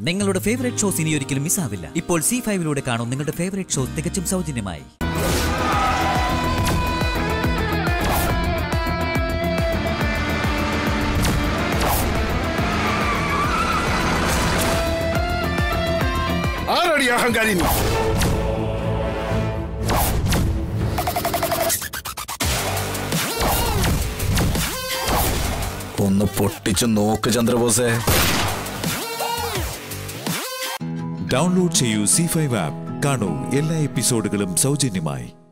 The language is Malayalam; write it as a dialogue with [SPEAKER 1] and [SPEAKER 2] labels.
[SPEAKER 1] നിങ്ങളുടെ ഫേവറേറ്റ് ഷോസ് ഇനി ഒരിക്കലും മിസ്സാവില്ല ഇപ്പോൾ സി ഫൈവിലൂടെ കാണും നിങ്ങളുടെ ഫേവറേറ്റ് ഷോ തികച്ചും സൗജന്യമായി
[SPEAKER 2] ആരടി അഹങ്കാരി നീ?
[SPEAKER 3] ഒന്ന് പൊട്ടിച്ചു നോക്ക് ചന്ദ്രബോസേ
[SPEAKER 4] ഡൗൺലോഡ് ചെയ്യൂ സി ഫൈവ് ആപ്പ് കാണൂ എല്ലാ എപ്പിസോഡുകളും സൗജന്യമായി